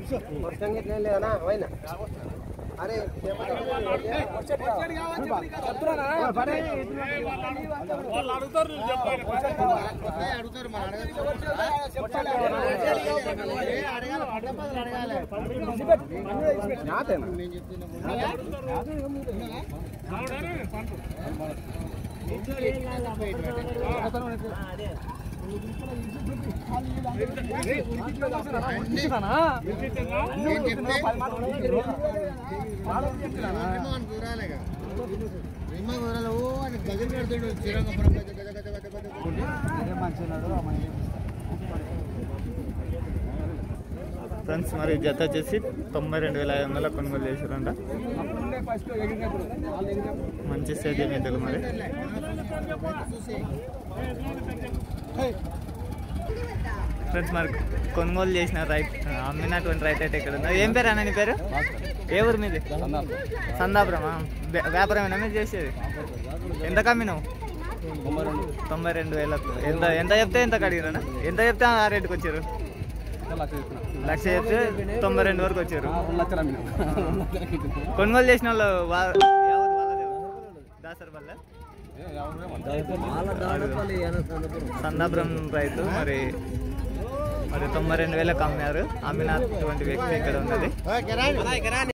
వర్షం గిట్ల ఏం లేదనా వైనా అరే ఫ్రెండ్స్ మరి జత వచ్చేసి తొంభై రెండు వేల ఐదు వందల కొనుగోలు చేశారంట మంచి సేద్యం ఎద్దులు మరి ఫ్రెండ్స్ మరి కొనుగోలు చేసిన రైట్ అమ్మినటువంటి రైట్ అయితే ఇక్కడ ఉంది ఏం పేరు అన్న నీ పేరు ఏ ఊరు మీది సందాపురమా వ్య- వ్యాపారమేనా మీరు చేసేది ఎంత కమ్మినావు తొంభై రెండు వేలకు ఎంత ఎంత చెప్తే ఎంత కడిగినా ఎంత చెప్తే ఆ రేటుకి వచ్చారు లక్ష చెప్తే తొంభై రెండు వరకు వచ్చారు కొనుగోలు చేసిన వాళ్ళు వా- ఎవరు వాళ్ళదే? దాసరి వల్ల సందాపురం రైతు మరి మరి తొంభై రెండు వేలకు అమ్మారు అమ్మినటువంటి వ్యక్తి ఇక్కడ ఉన్నది